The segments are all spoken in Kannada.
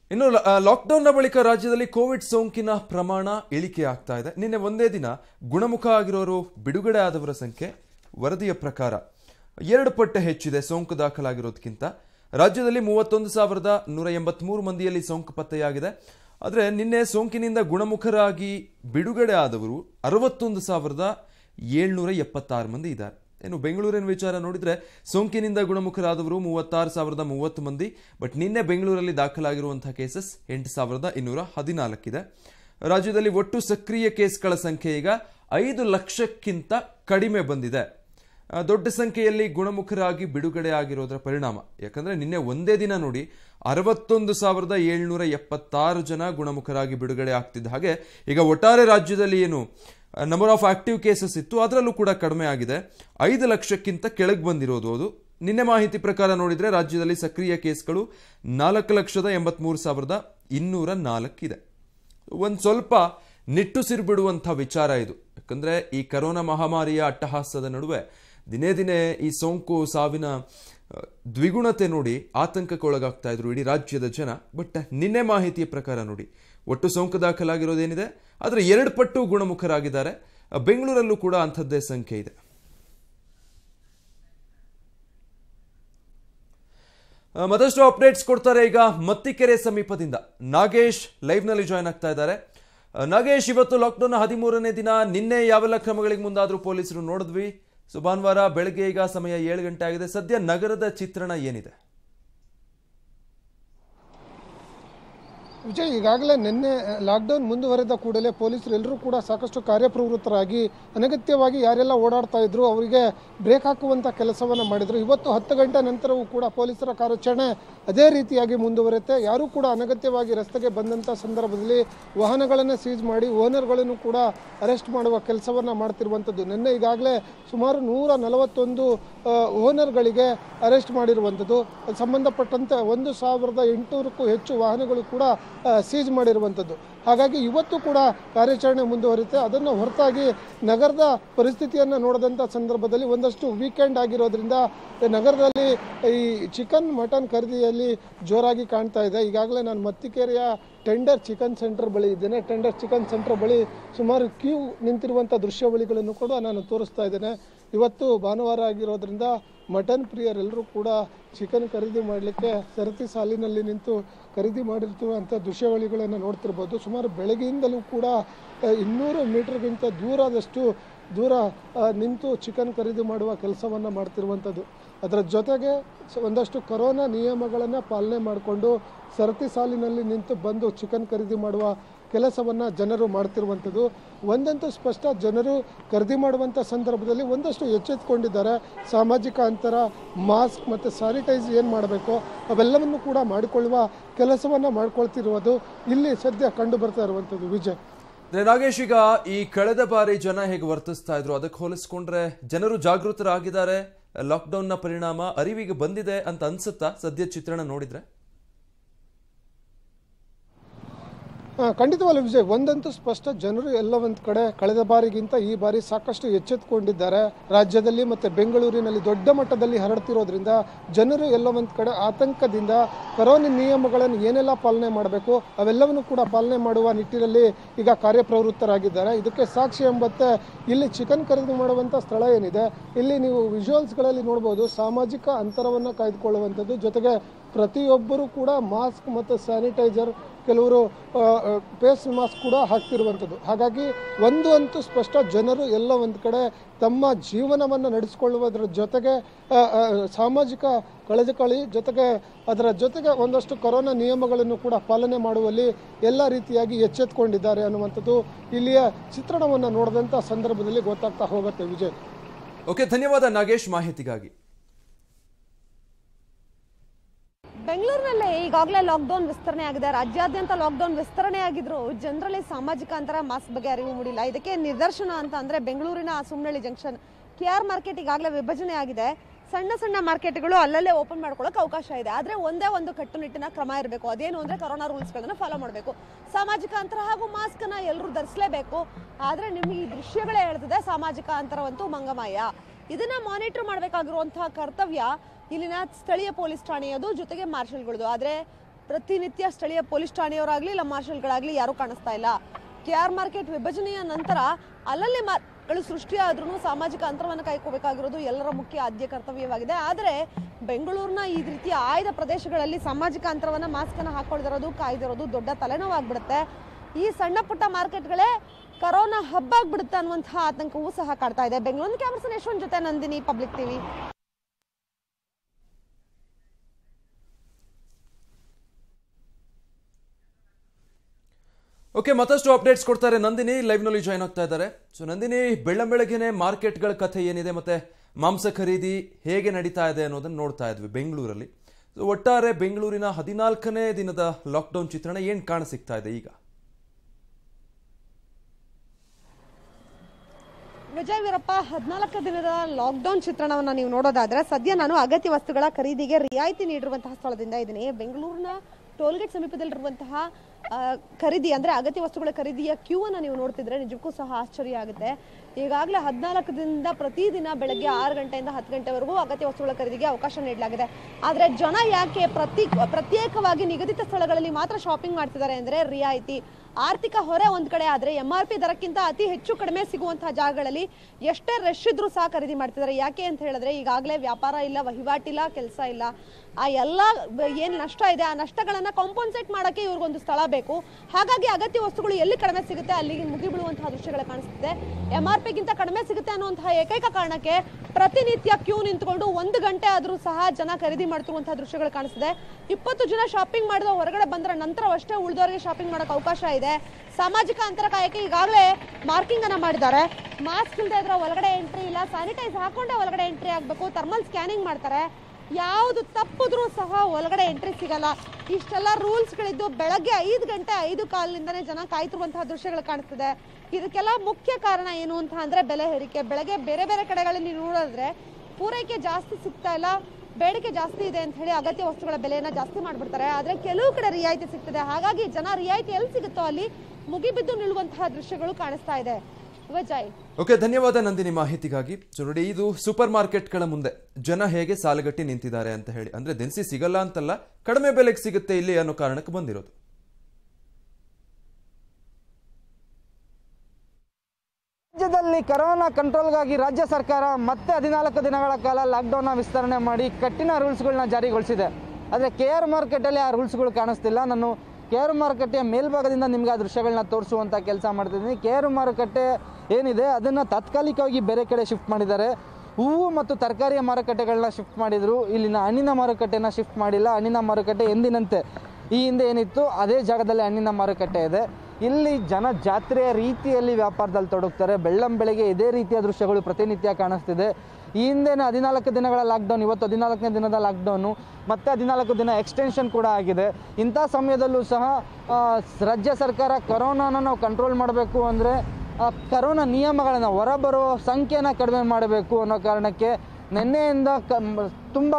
ಇನ್ನು ಲಾಕ್ಡೌನ್ನ ಬಳಿಕ ರಾಜ್ಯದಲ್ಲಿ ಕೋವಿಡ್ ಸೋಂಕಿನ ಪ್ರಮಾಣ ಇಳಿಕೆ ಆಗ್ತಾ ಇದೆ ನಿನ್ನೆ ಒಂದೇ ದಿನ ಗುಣಮುಖ ಆಗಿರೋರು ಬಿಡುಗಡೆ ಆದವರ ಸಂಖ್ಯೆ ವರದಿಯ ಪ್ರಕಾರ ಎರಡು ಪಟ್ಟು ಹೆಚ್ಚಿದೆ ಸೋಂಕು ದಾಖಲಾಗಿರೋದಕ್ಕಿಂತ ರಾಜ್ಯದಲ್ಲಿ ಮೂವತ್ತೊಂದು ಸಾವಿರದ ನೂರ ಎಂಬತ್ಮೂರು ಮಂದಿಯಲ್ಲಿ ಸೋಂಕು ಪತ್ತೆಯಾಗಿದೆ ಆದರೆ ನಿನ್ನೆ ಸೋಂಕಿನಿಂದ ಗುಣಮುಖರಾಗಿ ಬಿಡುಗಡೆ ಆದವರು ಅರವತ್ತೊಂದು ಸಾವಿರದ ಏಳ್ನೂರ ಎಪ್ಪತ್ತಾರು ಮಂದಿ ಇದ್ದಾರೆ ಇನ್ನು ಬೆಂಗಳೂರಿನ ವಿಚಾರ ನೋಡಿದ್ರೆ ಸೋಂಕಿನಿಂದ ಗುಣಮುಖರಾದವರು ಮೂವತ್ತಾರು ಸಾವಿರದ ಮೂವತ್ತು ಮಂದಿ ಬಟ್ ನಿನ್ನೆ ಬೆಂಗಳೂರಲ್ಲಿ ದಾಖಲಾಗಿರುವಂತಹ ಕೇಸಸ್ ಎಂಟು ಸಾವಿರದ ಇನ್ನೂರ ಹದಿನಾಲ್ಕಿದೆ ರಾಜ್ಯದಲ್ಲಿ ಒಟ್ಟು ಸಕ್ರಿಯ ಕೇಸ್ಗಳ ಸಂಖ್ಯೆ ಈಗ ಐದು ಲಕ್ಷಕ್ಕಿಂತ ಕಡಿಮೆ ಬಂದಿದೆ ಆ, ದೊಡ್ಡ ಸಂಖ್ಯೆಯಲ್ಲಿ ಗುಣಮುಖರಾಗಿ ಬಿಡುಗಡೆ ಆಗಿರೋದರ ಪರಿಣಾಮ ಯಾಕಂದ್ರೆ ನಿನ್ನೆ ಒಂದೇ ದಿನ ನೋಡಿ ಅರವತ್ತೊಂದು ಸಾವಿರದ ಏಳ್ನೂರ ಎಪ್ಪತ್ತಾರು ಜನ ಗುಣಮುಖರಾಗಿ ಬಿಡುಗಡೆ ಆಗ್ತಿದ್ದ ಹಾಗೆ ಈಗ ಒಟ್ಟಾರೆ ರಾಜ್ಯದಲ್ಲಿ ಏನು ನಂಬರ್ ಆಫ್ ಆಕ್ಟಿವ್ ಕೇಸಸ್ ಇತ್ತು ಅದರಲ್ಲೂ ಕೂಡ ಕಡಿಮೆ ಆಗಿದೆ ಐದು ಲಕ್ಷಕ್ಕಿಂತ ಕೆಳಗೆ ಬಂದಿರೋದು ಅದು ನಿನ್ನೆ ಮಾಹಿತಿ ಪ್ರಕಾರ ನೋಡಿದ್ರೆ ರಾಜ್ಯದಲ್ಲಿ ಸಕ್ರಿಯ ಕೇಸ್ಗಳು ನಾಲ್ಕು ಲಕ್ಷದ ಎಂಬತ್ಮೂರು ಸಾವಿರದ ಇನ್ನೂರ ನಾಲ್ಕಿದೆ ಒಂದು ಸ್ವಲ್ಪ ನಿಟ್ಟುಸಿರು ಬಿಡುವಂಥ ವಿಚಾರ ಇದು ಯಾಕಂದ್ರೆ ಈ ಕರೋನಾ ಮಹಾಮಾರಿಯ ಅಟ್ಟಹಾಸದ ನಡುವೆ ದಿನೇ ದಿನೇ ಈ ಸೋಂಕು ಸಾವಿನ ಆ, ದ್ವಿಗುಣತೆ ನೋಡಿ ಆತಂಕಕ್ಕೆ ಒಳಗಾಗ್ತಾ ಇದ್ರು ಇಡೀ ರಾಜ್ಯದ ಜನ ಬಟ್ ನಿನ್ನೆ ಮಾಹಿತಿಯ ಪ್ರಕಾರ ನೋಡಿ ಒಟ್ಟು ಸೋಂಕು ದಾಖಲಾಗಿರೋದೇನಿದೆ ಆದರೆ ಎರಡು ಪಟ್ಟು ಗುಣಮುಖರಾಗಿದ್ದಾರೆ ಆ, ಬೆಂಗಳೂರಲ್ಲೂ ಕೂಡ ಅಂಥದ್ದೇ ಸಂಖ್ಯೆ ಇದೆ ಆ, ಮತ್ತಷ್ಟು ಅಪ್ಡೇಟ್ಸ್ ಕೊಡ್ತಾರೆ ಈಗ ಮತ್ತಿಕೆರೆ ಸಮೀಪದಿಂದ ನಾಗೇಶ್ ಲೈವ್ ನಲ್ಲಿ ಜಾಯ್ನ್ ಆಗ್ತಾ ಇದ್ದಾರೆ ಆ, ನಾಗೇಶ್ ಇವತ್ತು ಲಾಕ್ಡೌನ್ ಹದಿಮೂರನೇ ದಿನ ನಿನ್ನೆ ಯಾವೆಲ್ಲ ಕ್ರಮಗಳಿಗೆ ಮುಂದಾದ್ರೂ ಪೊಲೀಸರು ನೋಡಿದ್ವಿ ಸೊ ಭಾನುವಾರ ಬೆಳಗ್ಗೆ ಈಗ ಸಮಯ ಏಳು ಗಂಟೆ ಆಗಿದೆ ಸದ್ಯ ನಗರದ ಚಿತ್ರಣ ಏನಿದೆ ವಿಜಯ್ ಈಗಾಗಲೇ ನಿನ್ನೆ ಲಾಕ್ಡೌನ್ ಮುಂದುವರೆದ ಕೂಡಲೇ ಪೊಲೀಸರು ಎಲ್ಲರೂ ಕೂಡ ಸಾಕಷ್ಟು ಕಾರ್ಯಪ್ರವೃತ್ತರಾಗಿ ಅನಗತ್ಯವಾಗಿ ಯಾರೆಲ್ಲ ಓಡಾಡ್ತಾ ಇದ್ರು ಅವರಿಗೆ ಬ್ರೇಕ್ ಹಾಕುವಂತ ಕೆಲಸವನ್ನ ಮಾಡಿದ್ರು ಇವತ್ತು ಹತ್ತು ಗಂಟೆ ನಂತರವೂ ಕೂಡ ಪೊಲೀಸರ ಕಾರ್ಯಾಚರಣೆ ಅದೇ ರೀತಿಯಾಗಿ ಮುಂದುವರೆಯುತ್ತೆ ಯಾರೂ ಕೂಡ ಅನಗತ್ಯವಾಗಿ ರಸ್ತೆಗೆ ಬಂದಂಥ ಸಂದರ್ಭದಲ್ಲಿ ವಾಹನಗಳನ್ನು ಸೀಜ್ ಮಾಡಿ ಓನರ್ಗಳನ್ನು ಕೂಡ ಅರೆಸ್ಟ್ ಮಾಡುವ ಕೆಲಸವನ್ನ ಮಾಡ್ತಿರುವಂಥದ್ದು ನಿನ್ನೆ ಈಗಾಗಲೇ ಸುಮಾರು ನೂರ ನಲವತ್ತೊಂದು ಆ, ಓನರ್ಗಳಿಗೆ ಅರೆಸ್ಟ್ ಮಾಡಿರುವಂಥದ್ದು ಅದು ಸಂಬಂಧಪಟ್ಟಂತೆ ಒಂದು ಸಾವಿರದ ಎಂಟುನೂರಕ್ಕೂ ಹೆಚ್ಚು ವಾಹನಗಳು ಕೂಡ ಆ, ಸೀಜ್ ಮಾಡಿರುವಂಥದ್ದು ಹಾಗಾಗಿ ಇವತ್ತು ಕೂಡ ಕಾರ್ಯಾಚರಣೆ ಮುಂದುವರಿಯುತ್ತೆ ಅದನ್ನು ಹೊರತಾಗಿ ನಗರದ ಪರಿಸ್ಥಿತಿಯನ್ನು ನೋಡಿದಂಥ ಸಂದರ್ಭದಲ್ಲಿ ಒಂದಷ್ಟು ವೀಕೆಂಡ್ ಆಗಿರೋದ್ರಿಂದ ಈ ನಗರದಲ್ಲಿ ಈ ಚಿಕನ್ ಮಟನ್ ಖರೀದಿಯಲ್ಲಿ ಜೋರಾಗಿ ಕಾಣ್ತಾ ಇದೆ ಈಗಾಗಲೇ ನಾನು ಮತ್ತಿಕೆರೆಯ ಟೆಂಡರ್ ಚಿಕನ್ ಸೆಂಟರ್ ಬಳಿ ಇದ್ದೇನೆ ಟೆಂಡರ್ ಚಿಕನ್ ಸೆಂಟರ್ ಬಳಿ ಸುಮಾರು ಕ್ಯೂ ನಿಂತಿರುವಂಥ ದೃಶ್ಯಾವಳಿಗಳನ್ನು ಕೂಡ ನಾನು ತೋರಿಸ್ತಾ ಇದ್ದೇನೆ ಇವತ್ತು ಭಾನುವಾರ ಆಗಿರೋದ್ರಿಂದ ಮಟನ್ ಪ್ರಿಯರೆಲ್ಲರೂ ಕೂಡ ಚಿಕನ್ ಖರೀದಿ ಮಾಡಲಿಕ್ಕೆ ಸರತಿ ಸಾಲಿನಲ್ಲಿ ನಿಂತು ಖರೀದಿ ಮಾಡಿರ್ತಿರುವಂಥ ದೃಶ್ಯಾವಳಿಗಳನ್ನು ನೋಡ್ತಿರ್ಬೋದು ಸುಮಾರು ಬೆಳಗ್ಗೆಯಿಂದಲೂ ಕೂಡ ಆ, ಇನ್ನೂರು ಮೀಟರ್ಗಿಂತ ದೂರದಷ್ಟು ದೂರ ಆ, ನಿಂತು ಚಿಕನ್ ಖರೀದಿ ಮಾಡುವ ಕೆಲಸವನ್ನು ಮಾಡ್ತಿರುವಂಥದ್ದು ಅದರ ಜೊತೆಗೆ ಸ- ಒಂದಷ್ಟು ಕೊರೋನಾ ನಿಯಮಗಳನ್ನು ಪಾಲನೆ ಮಾಡಿಕೊಂಡು ಸರತಿ ಸಾಲಿನಲ್ಲಿ ನಿಂತು ಬಂದು ಚಿಕನ್ ಖರೀದಿ ಮಾಡುವ ಕೆಲಸವನ್ನು ಜನರು ಮಾಡ್ತಿರುವಂಥದ್ದು ಒಂದಂತೂ ಸ್ಪಷ್ಟ ಜನರು ಖರೀದಿ ಮಾಡುವಂಥ ಸಂದರ್ಭದಲ್ಲಿ ಒಂದಷ್ಟು ಎಚ್ಚೆತ್ಕೊಂಡಿದ್ದಾರೆ ಸಾಮಾಜಿಕ ಅಂತರ ಮಾಸ್ಕ್ ಮತ್ತು ಸ್ಯಾನಿಟೈಸ್ ಏನು ಮಾಡಬೇಕು ಅವೆಲ್ಲವನ್ನು ಕೂಡ ಮಾಡಿಕೊಳ್ಳುವ ಕೆಲಸವನ್ನು ಮಾಡ್ಕೊಳ್ತಿರುವುದು ಇಲ್ಲಿ ಸದ್ಯ ಕಂಡು ಬರ್ತಾ ಇರುವಂಥದ್ದು ವಿಜಯ್ ಅಂದ್ರೆ ನಾಗೇಶ್ ಈಗ ಈ ಕಳೆದ ಬಾರಿ ಜನ ಹೇಗೆ ವರ್ತಿಸ್ತಾ ಇದ್ರು ಅದಕ್ಕೆ ಹೋಲಿಸ್ಕೊಂಡ್ರೆ ಜನರು ಜಾಗೃತರಾಗಿದ್ದಾರೆ ಲಾಕ್ಡೌನ್ನ ಪರಿಣಾಮ ಅರಿವಿಗೆ ಬಂದಿದೆ ಅಂತ ಅನ್ಸುತ್ತಾ ಸದ್ಯ ಚಿತ್ರಣ ನೋಡಿದ್ರೆ ಆ, ಖಂಡಿತವಾಗ್ಲೂ ವಿಜಯ್ ಒಂದಂತೂ ಸ್ಪಷ್ಟ ಜನರು ಎಲ್ಲ ಒಂದು ಕಡೆ ಕಳೆದ ಬಾರಿಗಿಂತ ಈ ಬಾರಿ ಸಾಕಷ್ಟು ಎಚ್ಚೆತ್ತುಕೊಂಡಿದ್ದಾರೆ ರಾಜ್ಯದಲ್ಲಿ ಮತ್ತೆ ಬೆಂಗಳೂರಿನಲ್ಲಿ ದೊಡ್ಡ ಮಟ್ಟದಲ್ಲಿ ಹರಡ್ತಿರೋದ್ರಿಂದ ಜನರು ಎಲ್ಲ ಒಂದು ಕಡೆ ಆತಂಕದಿಂದ ಕರೋನಾ ನಿಯಮಗಳನ್ನು ಏನೆಲ್ಲ ಪಾಲನೆ ಮಾಡಬೇಕು ಅವೆಲ್ಲವನ್ನು ಕೂಡ ಪಾಲನೆ ಮಾಡುವ ನಿಟ್ಟಿನಲ್ಲಿ ಈಗ ಕಾರ್ಯಪ್ರವೃತ್ತರಾಗಿದ್ದಾರೆ ಇದಕ್ಕೆ ಸಾಕ್ಷಿ ಎಂಬತ್ತೆ ಇಲ್ಲಿ ಚಿಕನ್ ಖರೀದಿ ಮಾಡುವಂಥ ಸ್ಥಳ ಏನಿದೆ ಇಲ್ಲಿ ನೀವು ವಿಜುವಲ್ಸ್ಗಳಲ್ಲಿ ನೋಡ್ಬೋದು ಸಾಮಾಜಿಕ ಅಂತರವನ್ನು ಕಾಯ್ದುಕೊಳ್ಳುವಂಥದ್ದು ಜೊತೆಗೆ ಪ್ರತಿಯೊಬ್ಬರು ಕೂಡ ಮಾಸ್ಕ್ ಮತ್ತು ಸ್ಯಾನಿಟೈಸರ್ ಕೆಲವರು ಫೇಸ್ ಮಾಸ್ಕ್ ಕೂಡ ಹಾಕ್ತಿರುವಂಥದ್ದು ಹಾಗಾಗಿ ಒಂದು ಅಂತೂ ಸ್ಪಷ್ಟ ಜನರು ಎಲ್ಲ ಒಂದು ಕಡೆ ತಮ್ಮ ಜೀವನವನ್ನು ನಡೆಸಿಕೊಳ್ಳುವುದರ ಜೊತೆಗೆ ಆ, ಆ, ಸಾಮಾಜಿಕ ಕಳಕಳಿ ಜೊತೆಗೆ ಅದರ ಜೊತೆಗೆ ಒಂದಷ್ಟು ಕೊರೋನಾ ನಿಯಮಗಳನ್ನು ಕೂಡ ಪಾಲನೆ ಮಾಡುವಲ್ಲಿ ಎಲ್ಲ ರೀತಿಯಾಗಿ ಎಚ್ಚೆತ್ಕೊಂಡಿದ್ದಾರೆ ಅನ್ನುವಂಥದ್ದು ಇಲ್ಲಿಯ ಚಿತ್ರಣವನ್ನು ನೋಡಿದಂಥ ಸಂದರ್ಭದಲ್ಲಿ ಗೊತ್ತಾಗ್ತಾ ಹೋಗುತ್ತೆ ವಿಜಯ್ ಓಕೆ ಧನ್ಯವಾದ ನಾಗೇಶ್ ಮಾಹಿತಿಗಾಗಿ ಬೆಂಗಳೂರಿನಲ್ಲೇ ಈಗಾಗಲೇ ಲಾಕ್ಡೌನ್ ವಿಸ್ತರಣೆ ಆಗಿದೆ ರಾಜ್ಯಾದ್ಯಂತ ಲಾಕ್ಡೌನ್ ವಿಸ್ತರಣೆ ಆಗಿದ್ರು ಜನರಲ್ಲಿ ಸಾಮಾಜಿಕ ಅಂತರ ಮಾಸ್ಕ್ ಬಗ್ಗೆ ಅರಿವು ಮೂಡಿಲ್ಲ ಇದಕ್ಕೆ ನಿದರ್ಶನ ಅಂತ ಅಂದ್ರೆ ಬೆಂಗಳೂರಿನ Sumanahalli junction K R market ಈಗಾಗಲೇ ವಿಭಜನೆ ಆಗಿದೆ ಸಣ್ಣ ಸಣ್ಣ ಮಾರ್ಕೆಟ್ಗಳು ಅಲ್ಲಲ್ಲೇ ಓಪನ್ ಮಾಡ್ಕೊಳ್ಳೋಕೆ ಅವಕಾಶ ಇದೆ ಆದರೆ ಒಂದೇ ಒಂದು ಕಟ್ಟುನಿಟ್ಟಿನ ಕ್ರಮ ಇರಬೇಕು ಅದೇನು ಅಂದರೆ ಕೊರೋನಾ ರೂಲ್ಸ್ಗಳನ್ನ ಫಾಲೋ ಮಾಡಬೇಕು ಸಾಮಾಜಿಕ ಅಂತರ ಹಾಗೂ ಮಾಸ್ಕನ್ನ ಎಲ್ಲರೂ ಧರಿಸಲೇಬೇಕು ಆದರೆ ನಿಮಗೆ ಈ ದೃಶ್ಯಗಳೇ ಹೇಳ್ತಿದೆ ಸಾಮಾಜಿಕ ಅಂತರವಂತೂ ಮಂಗಮಾಯ ಇದನ್ನ ಮಾನಿಟರ್ ಮಾಡಬೇಕಾಗಿರುವಂತಹ ಕರ್ತವ್ಯ ಇಲ್ಲಿನ ಸ್ಥಳೀಯ ಪೊಲೀಸ್ ಠಾಣೆಯದು ಜೊತೆಗೆ ಮಾರ್ಷಲ್ಗಳದು ಆದರೆ ಪ್ರತಿನಿತ್ಯ ಸ್ಥಳೀಯ ಪೊಲೀಸ್ ಠಾಣೆಯವರಾಗ್ಲಿ ಇಲ್ಲ ಮಾರ್ಷಲ್ಗಳಾಗ್ಲಿ ಯಾರು ಕಾಣಿಸ್ತಾ ಇಲ್ಲ ಕೆ ಆರ್ ಮಾರ್ಕೆಟ್ ವಿಭಜನೆಯ ನಂತರ ಅಲ್ಲಲ್ಲಿ ಮಾರ್ಗಳು ಸೃಷ್ಟಿಯಾದ್ರೂ ಸಾಮಾಜಿಕ ಅಂತರವನ್ನು ಕಾಯ್ಕೋಬೇಕಾಗಿರೋದು ಎಲ್ಲರ ಮುಖ್ಯ ಆದ್ಯ ಕರ್ತವ್ಯವಾಗಿದೆ ಆದರೆ ಬೆಂಗಳೂರಿನ ಈ ರೀತಿಯ ಆಯ್ದ ಪ್ರದೇಶಗಳಲ್ಲಿ ಸಾಮಾಜಿಕ ಅಂತರವನ್ನ ಮಾಸ್ಕ್ ಅನ್ನ ಹಾಕೊಳ್ದಿರೋದು ಕಾಯ್ದಿರೋದು ದೊಡ್ಡ ತಲೆನೋವಾಗ್ಬಿಡುತ್ತೆ ಈ ಸಣ್ಣ ಪುಟ್ಟ ಮಾರ್ಕೆಟ್ಗಳೇ ಕರೋನಾ ಹಬ್ಬಾಗ್ಬಿಡುತ್ತೆ ಅನ್ನುವಂತಹ ಆತಂಕವೂ ಸಹ ಕಾಡ್ತಾ ಇದೆ ಬೆಂಗಳೂರಿನ ಕ್ಯಾಮರ್ಸನ್ ಯಶವಂತ್ ಜೊತೆ ನಂದಿನಿ ಪಬ್ಲಿಕ್ ಟಿವಿ ಓಕೆ ಮತ್ತಷ್ಟು ಅಪ್ಡೇಟ್ಸ್ ಕೊಡ್ತಾರೆ ನಂದಿನಿ ಲೈವ್ ನಲ್ಲಿ ಜಾಯ್ನ್ ಆಗ್ತಾ ಇದ್ದಾರೆ ಸೊ ನಂದಿನಿ ಬೆಳ್ಳಂಬೆಳಗ್ಗೆನೆ ಮಾರ್ಕೆಟ್ಗಳ ಕಥೆ ಏನಿದೆ ಮತ್ತೆ ಮಾಂಸ ಖರೀದಿ ಹೇಗೆ ನಡೀತಾ ಇದೆ ಅನ್ನೋದನ್ನ ನೋಡ್ತಾ ಇದ್ವಿ ಬೆಂಗಳೂರಲ್ಲಿ ಸೊ ಒಟ್ಟಾರೆ ಬೆಂಗಳೂರಿನ ಹದಿನಾಲ್ಕನೇ ದಿನದ ಲಾಕ್ಡೌನ್ ಚಿತ್ರಣ ಏನ್ ಕಾಣ ಸಿಗ್ತಾ ಇದೆ ಈಗ ವಿಜಯ್ ವೀರಪ್ಪ ಹದಿನಾಲ್ಕು ದಿನದ ಲಾಕ್ಡೌನ್ ಚಿತ್ರಣವನ್ನ ನೀವು ನೋಡೋದಾದ್ರೆ ಸದ್ಯ ನಾನು ಅಗತ್ಯ ವಸ್ತುಗಳ ಖರೀದಿಗೆ ರಿಯಾಯಿತಿ ನೀಡಿರುವಂತಹ ಸ್ಥಳದಿಂದ ಇದ್ದೀನಿ ಬೆಂಗಳೂರಿನ ಟೋಲ್ಗೇಟ್ ಸಮೀಪದಲ್ಲಿರುವಂತಹ ಆ, ಖರೀದಿ ಅಂದ್ರೆ ಅಗತ್ಯ ವಸ್ತುಗಳ ಖರೀದಿಯ ಕ್ಯೂ ಅನ್ನ ನೀವು ನೋಡ್ತಿದ್ರೆ ನಿಜಕ್ಕೂ ಸಹ ಆಶ್ಚರ್ಯ ಆಗುತ್ತೆ ಈಗಾಗಲೇ ಹದಿನಾಲ್ಕು ದಿನದಿಂದ ಪ್ರತಿದಿನ ಬೆಳಗ್ಗೆ ಆರು ಗಂಟೆಯಿಂದ ಹತ್ತು ಗಂಟೆವರೆಗೂ ಅಗತ್ಯ ವಸ್ತುಗಳ ಖರೀದಿಗೆ ಅವಕಾಶ ನೀಡಲಾಗಿದೆ ಆದ್ರೆ ಜನ ಯಾಕೆ ಪ್ರತಿ ಪ್ರತ್ಯೇಕವಾಗಿ ನಿಗದಿತ ಸ್ಥಳಗಳಲ್ಲಿ ಮಾತ್ರ ಶಾಪಿಂಗ್ ಮಾಡ್ತಿದ್ದಾರೆ ಅಂದ್ರೆ ರಿಯಾಯಿತಿ ಆರ್ಥಿಕ ಹೊರೆ ಒಂದ್ ಕಡೆ ಆದ್ರೆ ಎಂ ಆರ್ ಪಿ ದರಕ್ಕಿಂತ ಅತಿ ಹೆಚ್ಚು ಕಡಿಮೆ ಸಿಗುವಂತಹ ಜಾಗಗಳಲ್ಲಿ ಎಷ್ಟೇ ರಶ್ ಇದ್ರೂ ಸಹ ಖರೀದಿ ಮಾಡ್ತಿದ್ದಾರೆ ಯಾಕೆ ಅಂತ ಹೇಳಿದ್ರೆ ಈಗಾಗಲೇ ವ್ಯಾಪಾರ ಇಲ್ಲ ವಹಿವಾಟಿಲ್ಲ ಕೆಲಸ ಇಲ್ಲ ಆ ಎಲ್ಲ ಬ- ಏನ್ ನಷ್ಟ ಇದೆ ಆ ನಷ್ಟಗಳನ್ನ ಕಾಂಪನ್ಸೇಟ್ ಮಾಡಕ್ಕೆ ಇವ್ರಿಗೊಂದು ಸ್ಥಳ ಬೇಕು ಹಾಗಾಗಿ ಅಗತ್ಯ ವಸ್ತುಗಳು ಎಲ್ಲಿ ಕಡಿಮೆ ಸಿಗುತ್ತೆ ಅಲ್ಲಿಗೆ ಮುಗಿಬೀಳುವಂತಹ ದೃಶ್ಯಗಳು ಕಾಣಿಸ್ತಿದೆ ಎಂ ಆರ್ ಪಿಗಿಂತ ಕಡಿಮೆ ಸಿಗುತ್ತೆ ಅನ್ನುವಂತಹ ಏಕೈಕ ಕಾರಣಕ್ಕೆ ಪ್ರತಿನಿತ್ಯ ಕ್ಯೂ ನಿಂತ್ಕೊಂಡು ಒಂದು ಗಂಟೆ ಆದ್ರೂ ಸಹ ಜನ ಖರೀದಿ ಮಾಡ್ತಿರುವಂತಹ ದೃಶ್ಯಗಳು ಕಾಣಿಸ್ತಿದೆ ಇಪ್ಪತ್ತು ಜನ ಶಾಪಿಂಗ್ ಮಾಡಿದ ಹೊರಗಡೆ ಬಂದ್ರ ನಂತರವಷ್ಟೇ ಉಳಿದವರಿಗೆ ಶಾಪಿಂಗ್ ಮಾಡಕ್ ಅವಕಾಶ ಇದೆ ಸಾಮಾಜಿಕ ಅಂತರ ಕಾಯಕ್ಕೆ ಈಗಾಗಲೇ ಮಾರ್ಕಿಂಗ್ ಅನ್ನ ಮಾಡಿದ್ದಾರೆ ಮಾಸ್ಕ್ ಇಲ್ಲದೆ ಇದ್ರೆ ಒಳಗಡೆ ಎಂಟ್ರಿ ಇಲ್ಲ ಸ್ಯಾನಿಟೈಸ್ ಹಾಕೊಂಡೆ ಒಳಗಡೆ ಎಂಟ್ರಿ ಆಗಬೇಕು ಥರ್ಮಲ್ ಸ್ಕ್ಯಾನಿಂಗ್ ಮಾಡ್ತಾರೆ ಯಾವುದು ತಪ್ಪಿದ್ರೂ ಸಹ ಒಳಗಡೆ ಎಂಟ್ರಿ ಸಿಗಲ್ಲ ಇಷ್ಟೆಲ್ಲ ರೂಲ್ಸ್ಗಳಿದ್ದು ಬೆಳಗ್ಗೆ ಐದು ಗಂಟೆ ಐದು ಕಾಲಿಂದನೇ ಜನ ಕಾಯ್ತಿರುವಂತಹ ದೃಶ್ಯಗಳು ಕಾಣಿಸ್ತಿದೆ ಇದಕ್ಕೆಲ್ಲ ಮುಖ್ಯ ಕಾರಣ ಏನು ಅಂತ ಅಂದ್ರೆ ಬೆಲೆ ಏರಿಕೆ ಬೆಳಗ್ಗೆ ಬೇರೆ ಬೇರೆ ಕಡೆಗಳಲ್ಲಿ ನೀವು ನೋಡಿದ್ರೆ ಪೂರೈಕೆ ಜಾಸ್ತಿ ಸಿಗ್ತಾ ಇಲ್ಲ ಬೇಡಿಕೆ ಜಾಸ್ತಿ ಇದೆ ಅಂತ ಹೇಳಿ ಅಗತ್ಯ ವಸ್ತುಗಳ ಬೆಲೆಯನ್ನ ಜಾಸ್ತಿ ಮಾಡ್ಬಿಡ್ತಾರೆ ಆದ್ರೆ ಕೆಲವು ಕಡೆ ರಿಯಾಯಿತಿ ಸಿಗ್ತದೆ ಹಾಗಾಗಿ ಜನ ರಿಯಾಯಿತಿ ಎಲ್ಲಿ ಸಿಗುತ್ತೋ ಅಲ್ಲಿ ಮುಗಿಬಿದ್ದು ನಿಲ್ಲುವಂತಹ ದೃಶ್ಯಗಳು ಕಾಣಿಸ್ತಾ ಇದೆ ವಿಜಯ್ ಓಕೆ ಧನ್ಯವಾದ ನಂದಿನಿ ಮಾಹಿತಿಗಾಗಿ ಸೊ ನೋಡಿ ಇದು ಸೂಪರ್ ಮಾರ್ಕೆಟ್ಗಳ ಮುಂದೆ ಜನ ಹೇಗೆ ಸಾಲಗಟ್ಟಿ ನಿಂತಿದ್ದಾರೆ ಅಂತ ಹೇಳಿ ಅಂದ್ರೆ ದಿನಸಿ ಸಿಗಲ್ಲ ಅಂತಲ್ಲ ಕಡಿಮೆ ಬೆಲೆಗೆ ಸಿಗುತ್ತೆ ಇಲ್ಲಿ ಅನ್ನೋ ಕಾರಣಕ್ಕೆ ಬಂದಿರೋದು ರಾಜ್ಯದಲ್ಲಿ ಕರೋನಾ ಕಂಟ್ರೋಲ್ಗಾಗಿ ರಾಜ್ಯ ಸರ್ಕಾರ ಮತ್ತೆ ಹದಿನಾಲ್ಕು ದಿನಗಳ ಕಾಲ ಲಾಕ್ಡೌನ್ನ ವಿಸ್ತರಣೆ ಮಾಡಿ ಕಠಿಣ ರೂಲ್ಸ್ಗಳನ್ನ ಜಾರಿಗೊಳಿಸಿದೆ ಆದರೆ ಕೆ ಆರ್ ಮಾರ್ಕೆಟಲ್ಲಿ ಆ ರೂಲ್ಸ್ಗಳು ಕಾಣಿಸ್ತಿಲ್ಲ ನಾನು ಕೆ ಆರ್ ಮಾರುಕಟ್ಟೆಯ ಮೇಲ್ಭಾಗದಿಂದ ನಿಮ್ಗೆ ಆ ದೃಶ್ಯಗಳನ್ನ ತೋರಿಸುವಂಥ ಕೆಲಸ ಮಾಡ್ತಿದ್ದೀನಿ ಕೆ ಆರ್ ಮಾರುಕಟ್ಟೆ ಏನಿದೆ ಅದನ್ನು ತಾತ್ಕಾಲಿಕವಾಗಿ ಬೇರೆ ಕಡೆ ಶಿಫ್ಟ್ ಮಾಡಿದ್ದಾರೆ ಹೂವು ಮತ್ತು ತರಕಾರಿಯ ಮಾರುಕಟ್ಟೆಗಳನ್ನ ಶಿಫ್ಟ್ ಮಾಡಿದ್ರು ಇಲ್ಲಿನ ಹಣ್ಣಿನ ಮಾರುಕಟ್ಟೆನ ಶಿಫ್ಟ್ ಮಾಡಿಲ್ಲ ಹಣ್ಣಿನ ಮಾರುಕಟ್ಟೆ ಎಂದಿನಂತೆ ಈ ಹಿಂದೆ ಏನಿತ್ತು ಅದೇ ಜಾಗದಲ್ಲಿ ಹಣ್ಣಿನ ಮಾರುಕಟ್ಟೆ ಇದೆ ಇಲ್ಲಿ ಜನ ಜಾತ್ರೆಯ ರೀತಿಯಲ್ಲಿ ವ್ಯಾಪಾರದಲ್ಲಿ ತೊಡಗ್ತಾರೆ ಬೆಳ್ಳಂ ಬೆಳಗ್ಗೆ ಇದೇ ರೀತಿಯ ದೃಶ್ಯಗಳು ಪ್ರತಿನಿತ್ಯ ಕಾಣಿಸ್ತಿದೆ ಈ ಹಿಂದೆನ ಹದಿನಾಲ್ಕು ದಿನಗಳ ಲಾಕ್ಡೌನ್ ಇವತ್ತು ಹದಿನಾಲ್ಕನೇ ದಿನದ ಲಾಕ್ಡೌನು ಮತ್ತೆ ಹದಿನಾಲ್ಕು ದಿನ ಎಕ್ಸ್ಟೆನ್ಷನ್ ಕೂಡ ಆಗಿದೆ ಇಂಥ ಸಮಯದಲ್ಲೂ ಸಹ ಆ, ರಾಜ್ಯ ಸರ್ಕಾರ ಕರೋನಾನ ನಾವು ಕಂಟ್ರೋಲ್ ಮಾಡಬೇಕು ಅಂದರೆ ಕರೋನಾ ನಿಯಮಗಳನ್ನು ಹೊರಬರೋ ಸಂಖ್ಯೆನ ಕಡಿಮೆ ಮಾಡಬೇಕು ಅನ್ನೋ ಕಾರಣಕ್ಕೆ ನಿನ್ನೆಯಿಂದ ಕ ತುಂಬ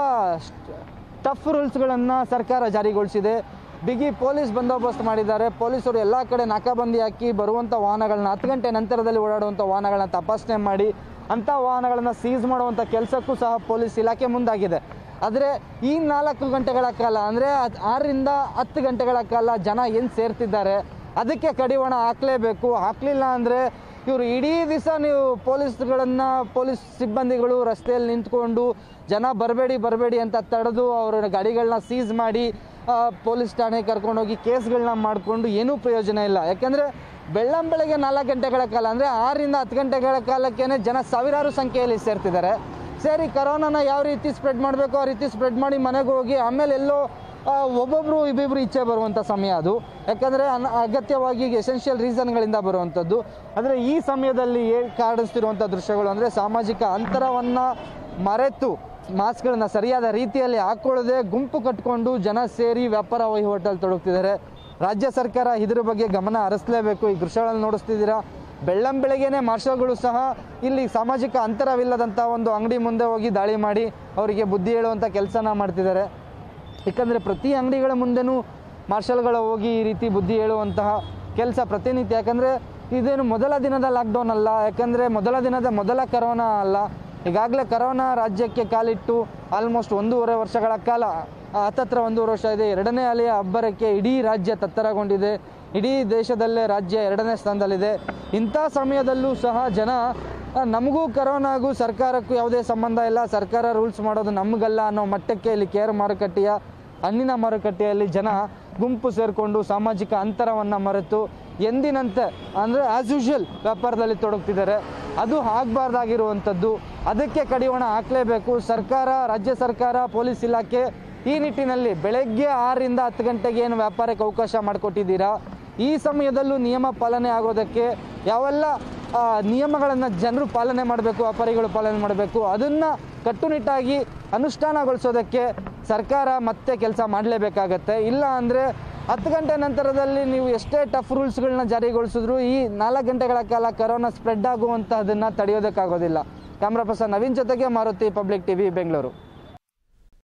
ಟಫ್ ರೂಲ್ಸ್ಗಳನ್ನು ಸರ್ಕಾರ ಜಾರಿಗೊಳಿಸಿದೆ ಬಿಗಿ ಪೊಲೀಸ್ ಬಂದೋಬಸ್ತ್ ಮಾಡಿದ್ದಾರೆ ಪೊಲೀಸರು ಎಲ್ಲ ಕಡೆ ನಾಕಾಬಂದಿ ಹಾಕಿ ಬರುವಂಥ ವಾಹನಗಳನ್ನ ಹತ್ತು ಗಂಟೆ ನಂತರದಲ್ಲಿ ಓಡಾಡುವಂಥ ವಾಹನಗಳನ್ನ ತಪಾಸಣೆ ಮಾಡಿ ಅಂಥ ವಾಹನಗಳನ್ನು ಸೀಸ್ ಮಾಡುವಂಥ ಕೆಲಸಕ್ಕೂ ಸಹ ಪೊಲೀಸ್ ಇಲಾಖೆ ಮುಂದಾಗಿದೆ ಆದರೆ ಈ ನಾಲ್ಕು ಗಂಟೆಗಳ ಕಾಲ ಅಂದರೆ ಆರರಿಂದ ಹತ್ತು ಗಂಟೆಗಳ ಕಾಲ ಜನ ಏನು ಸೇರ್ತಿದ್ದಾರೆ ಅದಕ್ಕೆ ಕಡಿವಾಣ ಹಾಕಲೇಬೇಕು ಹಾಕಲಿಲ್ಲ ಅಂದರೆ ಇವರು ಇಡೀ ದಿವಸ ನೀವು ಪೊಲೀಸ್ಗಳನ್ನು ಪೊಲೀಸ್ ಸಿಬ್ಬಂದಿಗಳು ರಸ್ತೆಯಲ್ಲಿ ನಿಂತ್ಕೊಂಡು ಜನ ಬರಬೇಡಿ ಬರಬೇಡಿ ಅಂತ ತಡೆದು ಅವರ ಗಾಡಿಗಳನ್ನ ಸೀಸ್ ಮಾಡಿ ಆ, ಪೊಲೀಸ್ ಠಾಣೆಗೆ ಕರ್ಕೊಂಡೋಗಿ ಕೇಸ್ಗಳನ್ನ ಮಾಡಿಕೊಂಡು ಏನೂ ಪ್ರಯೋಜನ ಇಲ್ಲ ಯಾಕೆಂದರೆ ಬೆಳ್ಳಂ ಬೆಳಗ್ಗೆ ನಾಲ್ಕು ಗಂಟೆಗಳ ಕಾಲ ಅಂದರೆ ಆರರಿಂದ ಹತ್ತು ಗಂಟೆಗಳ ಕಾಲಕ್ಕೇ ಜನ ಸಾವಿರಾರು ಸಂಖ್ಯೆಯಲ್ಲಿ ಸೇರ್ತಿದ್ದಾರೆ ಸರಿ ಕರೋನಾನ ಯಾವ ರೀತಿ ಸ್ಪ್ರೆಡ್ ಮಾಡಬೇಕು ಆ ರೀತಿ ಸ್ಪ್ರೆಡ್ ಮಾಡಿ ಮನೆಗೆ ಹೋಗಿ ಆಮೇಲೆ ಎಲ್ಲೋ ಆ, ಒಬ್ಬೊಬ್ರು ಇಬ್ಬಿಬ್ರು ಇಚ್ಛೆ ಬರುವಂಥ ಸಮಯ ಅದು ಯಾಕಂದರೆ ಅನ್ ಅಗತ್ಯವಾಗಿ ಎಸೆನ್ಷಿಯಲ್ ರೀಸನ್ಗಳಿಂದ ಬರುವಂಥದ್ದು ಆದರೆ ಈ ಸಮಯದಲ್ಲಿ ಏ- ಕಾಣಿಸ್ತಿರುವಂಥ ದೃಶ್ಯಗಳು ಅಂದರೆ ಸಾಮಾಜಿಕ ಅಂತರವನ್ನು ಮರೆತು ಮಾಸ್ಕ್ಗಳನ್ನ ಸರಿಯಾದ ರೀತಿಯಲ್ಲಿ ಹಾಕೊಳ್ಳದೆ ಗುಂಪು ಕಟ್ಕೊಂಡು ಜನ ಸೇರಿ ವ್ಯಾಪಾರ ವಹಿವಾಟಲ್ಲಿ ತೊಡಗ್ತಿದ್ದಾರೆ ರಾಜ್ಯ ಸರ್ಕಾರ ಇದ್ರ ಬಗ್ಗೆ ಗಮನ ಹರಿಸಲೇಬೇಕು ಈ ದೃಶ್ಯಗಳನ್ನು ನೋಡಿಸ್ತಿದ್ದೀರಾ ಬೆಳ್ಳಂ ಬೆಳಗ್ಗೆನೆ ಮಾರ್ಷಲ್ಗಳು ಸಹ ಇಲ್ಲಿ ಸಾಮಾಜಿಕ ಅಂತರವಿಲ್ಲದಂಥ ಒಂದು ಅಂಗಡಿ ಮುಂದೆ ಹೋಗಿ ದಾಳಿ ಮಾಡಿ ಅವರಿಗೆ ಬುದ್ಧಿ ಹೇಳುವಂಥ ಕೆಲಸನ ಮಾಡ್ತಿದ್ದಾರೆ ಯಾಕಂದರೆ ಪ್ರತಿ ಅಂಗಡಿಗಳ ಮುಂದೆನೂ ಮಾರ್ಷಲ್ಗಳು ಹೋಗಿ ಈ ರೀತಿ ಬುದ್ಧಿ ಹೇಳುವಂತಹ ಕೆಲಸ ಪ್ರತಿನಿತ್ಯ ಯಾಕಂದರೆ ಇದೇನು ಮೊದಲ ದಿನದ ಲಾಕ್ಡೌನ್ ಅಲ್ಲ ಯಾಕಂದರೆ ಮೊದಲ ದಿನದ ಮೊದಲ ಕರೋನಾ ಅಲ್ಲ ಈಗಾಗಲೇ ಕರೋನಾ ರಾಜ್ಯಕ್ಕೆ ಕಾಲಿಟ್ಟು ಆಲ್ಮೋಸ್ಟ್ ಒಂದೂವರೆ ವರ್ಷಗಳ ಕಾಲ ಆ, ಹತ್ತತ್ರ ಒಂದೂವರೆ ವರ್ಷ ಇದೆ ಎರಡನೇ ಅಲೆಯ ಅಬ್ಬರಕ್ಕೆ ಇಡೀ ರಾಜ್ಯ ತತ್ತರಗೊಂಡಿದೆ ಇಡೀ ದೇಶದಲ್ಲೇ ರಾಜ್ಯ ಎರಡನೇ ಸ್ಥಾನದಲ್ಲಿದೆ ಇಂಥ ಸಮಯದಲ್ಲೂ ಸಹ ಜನ ಆ, ನಮಗೂ ಕರೋನಾಗೂ ಸರ್ಕಾರಕ್ಕೂ ಯಾವುದೇ ಸಂಬಂಧ ಇಲ್ಲ ಸರ್ಕಾರ ರೂಲ್ಸ್ ಮಾಡೋದು ನಮಗಲ್ಲ ಅನ್ನೋ ಮಟ್ಟಕ್ಕೆ ಇಲ್ಲಿ ಕೇರ್ ಮಾರುಕಟ್ಟೆಯ ಹಣ್ಣಿನ ಮಾರುಕಟ್ಟೆಯಲ್ಲಿ ಜನ ಗುಂಪು ಸೇರಿಕೊಂಡು ಸಾಮಾಜಿಕ ಅಂತರವನ್ನು ಮರೆತು ಎಂದಿನಂತೆ ಅಂದರೆ ಆ್ಯಸ್ ಯೂಶುವಲ್ ವ್ಯಾಪಾರದಲ್ಲಿ ತೊಡಗ್ತಿದ್ದಾರೆ ಅದು ಆಗಬಾರ್ದಾಗಿರುವಂಥದ್ದು ಅದಕ್ಕೆ ಕಡಿವಾಣ ಹಾಕಲೇಬೇಕು ಸರ್ಕಾರ ರಾಜ್ಯ ಸರ್ಕಾರ ಪೊಲೀಸ್ ಇಲಾಖೆ ಈ ನಿಟ್ಟಿನಲ್ಲಿ ಬೆಳಗ್ಗೆ ಆರರಿಂದ ಹತ್ತು ಗಂಟೆಗೆ ಏನು ವ್ಯಾಪಾರಕ್ಕೆ ಅವಕಾಶ ಮಾಡಿಕೊಟ್ಟಿದ್ದೀರಾ ಈ ಸಮಯದಲ್ಲೂ ನಿಯಮ ಪಾಲನೆ ಆಗೋದಕ್ಕೆ ಯಾವೆಲ್ಲ ನಿಯಮಗಳನ್ನು ಜನರು ಪಾಲನೆ ಮಾಡಬೇಕು ವ್ಯಾಪಾರಿಗಳು ಪಾಲನೆ ಮಾಡಬೇಕು ಅದನ್ನು ಕಟ್ಟುನಿಟ್ಟಾಗಿ ಅನುಷ್ಠಾನಗೊಳಿಸೋದಕ್ಕೆ ಸರ್ಕಾರ ಮತ್ತೆ ಕೆಲಸ ಮಾಡಲೇಬೇಕಾಗತ್ತೆ ಇಲ್ಲ ಅಂದರೆ ಹತ್ತು ಗಂಟೆ ನಂತರದಲ್ಲಿ ನೀವು ಎಷ್ಟೇ ಟಫ್ ರೂಲ್ಸ್ಗಳನ್ನ ಜಾರಿಗೊಳಿಸಿದ್ರು ಈ ನಾಲ್ಕು ಗಂಟೆಗಳ ಕಾಲ ಕರೋನಾ ಸ್ಪ್ರೆಡ್ ಆಗುವಂತಹದನ್ನು ತಡೆಯೋದಕ್ಕಾಗೋದಿಲ್ಲ ಕ್ಯಾಮ್ರಾ ಪರ್ಸನ್ ನವೀನ್ ಜೊತೆಗೆ ಮಾರುತಿ ಪಬ್ಲಿಕ್ ಟಿವಿ ಬೆಂಗಳೂರು